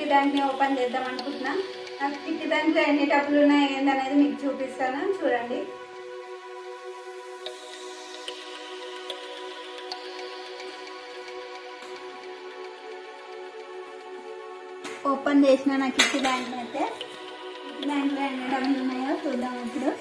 బ్యాంక్ని open చేద్దాం అనుకుంటున్నా నాకు కిట్టి బ్యాంక్లో ఎన్ని డబ్బులు ఉన్నాయి ఏందనేది మీకు చూపిస్తాను చూడండి ఓపెన్ చేసిన నా కిట్టి బ్యాంక్ అయితే కిట్టి బ్యాంక్లో ఎన్ని డబ్బులు ఉన్నాయో చూద్దాం ఇప్పుడు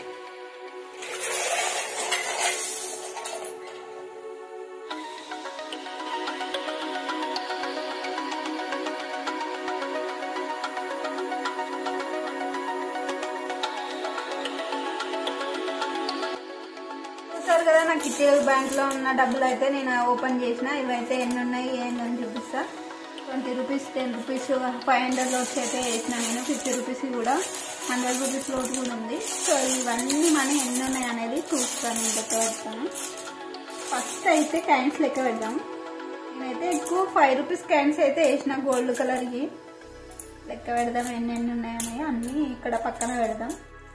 చూసారు కదా నా కిట్టి బ్యాంక్ లో ఉన్న డబ్బులు అయితే నేను ఓపెన్ చేసిన ఇవైతే ఎన్ని ఉన్నాయి ఏందని చూపిస్తా twenty rupees ten rupees five hundred notes అయితే వేసిన నేను ఫిఫ్టీ రూపీస్ కూడా హండ్రెడ్ రూపీస్ లోట్ కూడా ఉంది సో ఇవన్నీ మనీ ఎన్ని ఉన్నాయి అనేది చూస్తాను నేను లెక్క పెడతాను ఫస్ట్ అయితే క్యాన్స్ లెక్క పెడదాం నేనైతే ఎక్కువ ఫైవ్ రూపీస్ క్యాన్స్ అయితే వేసిన గోల్డ్ కలర్కి లెక్క పెడదాం ఎన్ని ఎన్ని ఉన్నాయని అన్నీ ఇక్కడ పక్కన పెడదాం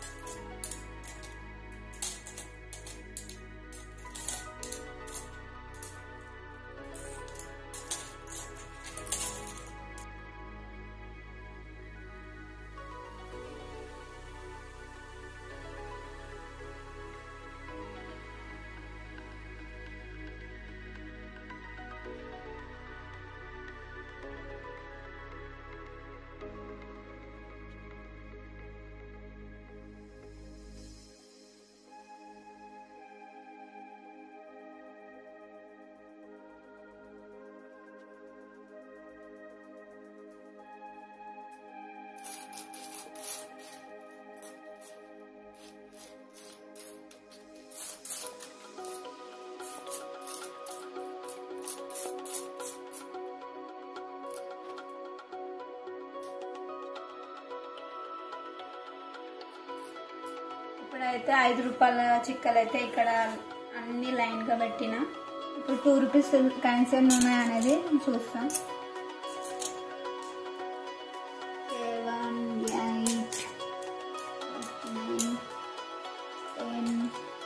ఇప్పుడైతే ఐదు రూపాయల చిక్కలు అయితే ఇక్కడ అన్ని లైన్ గా పెట్టిన ఇప్పుడు టూ రూపీస్ కాయిన్స్ ఎన్ని ఉన్నాయి అనేది చూస్తాం seven eight nine ten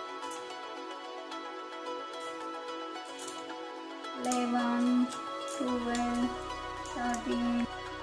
eleven twelve thirteen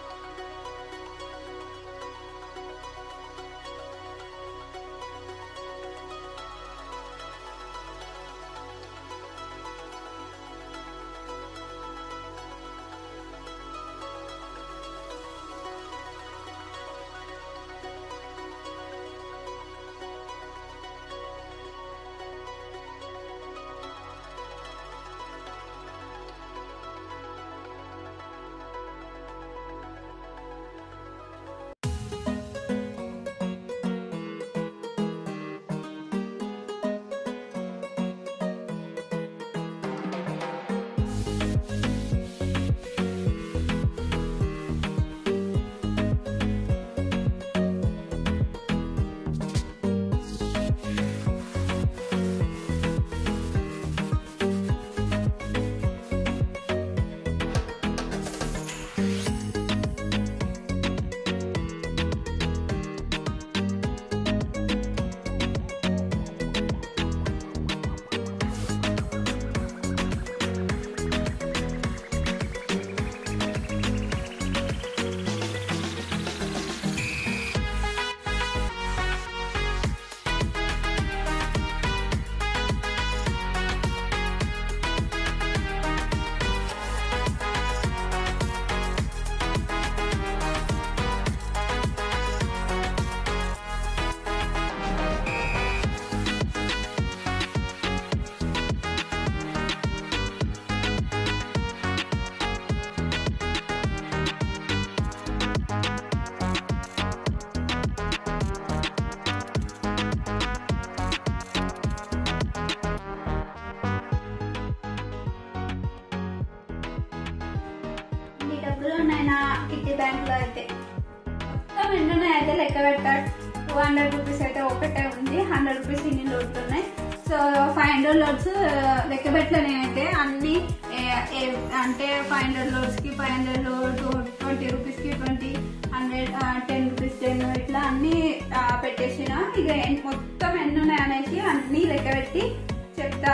ఈ డబ్బులు ఉన్నాయి నా కిట్టి బ్యాంక్ లో అయితే మొత్తం ఎన్ని ఉన్నాయి అయితే లెక్క పెట్టాడు టూ హండ్రెడ్ రూపీస్ అయితే ఒకటే ఉంది హండ్రెడ్ రూపీస్ ఇన్ని లోడ్స్ ఉన్నాయి సో ఫైవ్ హండ్రెడ్ లోడ్స్ లెక్క పెట్టలే నేనైతే అన్ని ఏ- ఏ- అంటే ఫైవ్ హండ్రెడ్ లోడ్స్ కి five hundred note twenty rupees కి twenty hundred ten rupees ten ఇట్లా అన్ని ఆ, పెట్టేసిన ఇక ఎన్- మొత్తం ఎన్ని ఉన్నాయి అనేసి అన్ని లెక్క పెట్టి చెప్తా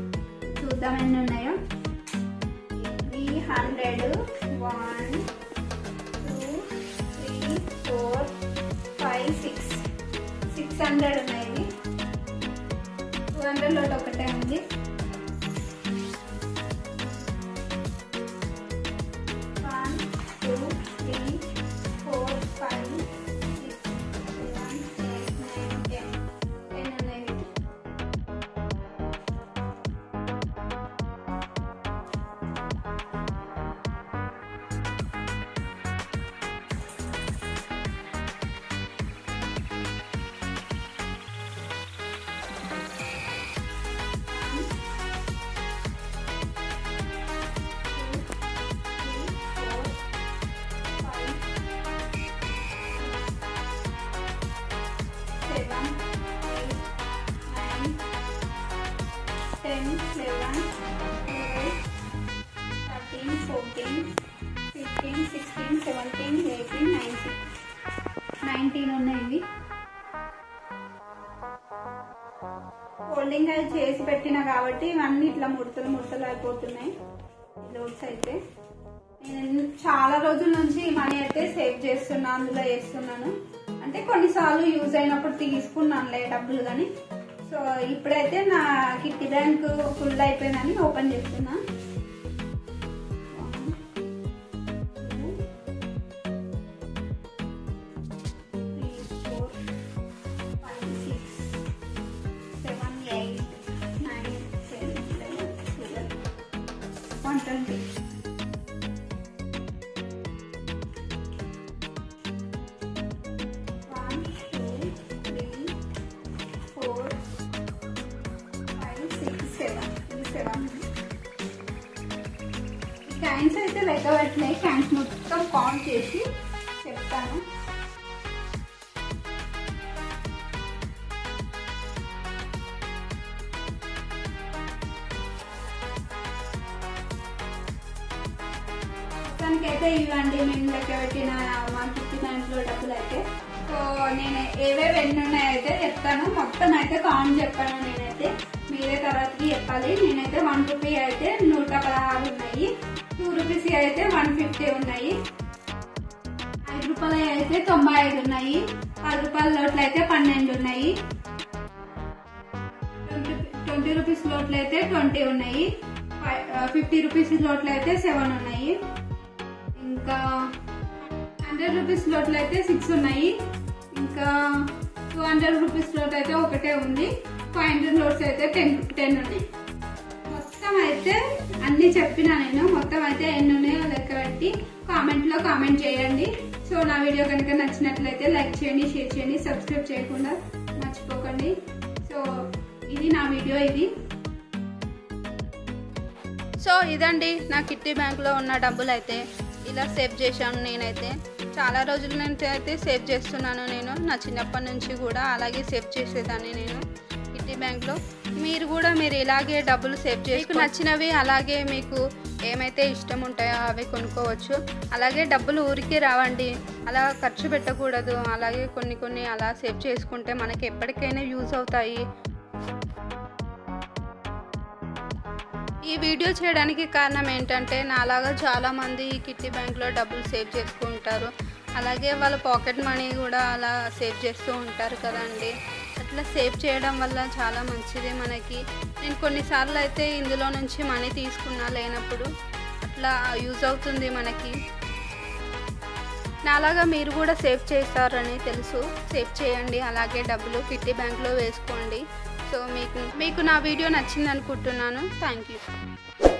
చూద్దాం ఎన్ని ఉన్నాయో three hundred one two five six six hundred ఉన్నాయి ఇవి టూ హండ్రెడ్ లోట్ ఒకటే ఉంది one two three four five six seven eight nine ten ten ఉన్నాయి seven, eight, nine, ten, eleven, twelve, thirteen, fourteen, fifteen, sixteen, seventeen, eighteen, nineteen. Nineteen ఉన్నాయి ఇవి folding అది చేసి పెట్టిన కాబట్టి ఇవన్నీ ఇట్లా ముడతలు ముడతలు అయిపోతున్నాయి లోడ్స్ అయితే నేను చాలా రోజుల నుంచి ఈ మనీ అయితే సేవ్ చేస్తున్నా అందులో వేస్తున్నాను అంటే కొన్నిసార్లు యూజ్ అయినప్పుడు తీసుకున్నానులే డబ్బులు కానీ సో ఇప్పుడైతే నా కిట్టి బ్యాంక్ ఫుల్ అయిపోయిందని ఓపెన్ చేస్తున్నా three four five six seven eight nine ten eleven twelve one twenty one two three four five six seven ఇది సెవెన్ ఈ క్యాన్స్ అయితే లెక్క పెట్టినాయి క్యాన్స్ మొత్తం కౌంట్ చేసి చెప్తాను మొత్తానికైతే ఇవ్వండి మేము లెక్క పెట్టిన మా కిట్టి బ్యాంక్లో డబ్బులు అయితే సో నేను ఏవేవి ఎన్ని ఉన్నాయో అయితే చెప్తాను మొత్తం అయితే కౌంట్ చెప్పాను నేనైతే మీరే తర్వాతకి చెప్పాలి నేనైతే వన్ రూపీ అయితే నూట పదహారు ఉన్నాయి టూ రూపీస్ అయితే వన్ ఫిఫ్టీ ఉన్నాయి ఐదు రూపాయలు అయితే తొంభై ఐదు ఉన్నాయి పది రూపాయల నోట్లు అయితే పన్నెండు ఉన్నాయి ట్వంటీ రూపీస్ నోట్లు అయితే ట్వంటీ ఉన్నాయి ఫిఫ్టీ రూపీస్ నోట్లు అయితే సెవెన్ ఉన్నాయి ఇంకా హండ్రెడ్ రూపీస్ నోట్లు అయితే సిక్స్ ఉన్నాయి ఇంకా టూ హండ్రెడ్ రూపీస్ నోట్ అయితే ఒకటే ఉంది ఫైవ్ హండ్రెడ్ నోట్స్ అయితే టెన్ టెన్ ఉన్నాయి మొత్తం అయితే అన్ని చెప్పిన నేను మొత్తం అయితే ఎన్ని ఉన్నాయో లెక్క పెట్టి కామెంట్ లో కామెంట్ చేయండి సో నా వీడియో కనుక నచ్చినట్లయితే లైక్ చేయండి షేర్ చేయండి సబ్స్క్రైబ్ చేయకుండా మర్చిపోకండి సో ఇది నా వీడియో ఇది సో ఇదండి నా కిట్టి బ్యాంక్లో ఉన్న డబ్బులు అయితే ఇలా సేవ్ చేశాను నేనైతే చాలా రోజుల నుంచి అయితే సేవ్ చేస్తున్నాను నేను నా చిన్నప్పటి నుంచి కూడా అలాగే సేవ్ చేసేదాన్ని నేను కిట్టి బ్యాంక్లో మీరు కూడా మీరు ఇలాగే డబ్బులు సేవ్ చేసి మీకు నచ్చినవి అలాగే మీకు ఏమైతే ఇష్టం ఉంటాయో అవి కొనుక్కోవచ్చు అలాగే డబ్బులు ఊరికే రావండి అలా ఖర్చు పెట్టకూడదు అలాగే కొన్ని కొన్ని అలా సేవ్ చేసుకుంటే మనకి ఎప్పటికైనా యూజ్ అవుతాయి ఈ వీడియో చేయడానికి కారణం ఏంటంటే నాలాగా చాలామంది ఈ కిట్టి బ్యాంక్లో డబ్బులు సేవ్ చేసుకుంటారు అలాగే వాళ్ళ పాకెట్ మనీ కూడా అలా సేవ్ చేస్తూ ఉంటారు కదండి అట్లా సేవ్ చేయడం వల్ల చాలా మంచిది మనకి నేను కొన్నిసార్లు అయితే ఇందులో నుంచి మనీ తీసుకున్నా లేనప్పుడు అట్లా యూజ్ అవుతుంది మనకి నాలాగా మీరు కూడా సేవ్ చేస్తారని తెలుసు సేవ్ చేయండి అలాగే డబ్బులు కిట్టి బ్యాంక్లో వేసుకోండి సో మీకు మీకు నా వీడియో నచ్చింది అనుకుంటున్నాను థ్యాంక్ యూ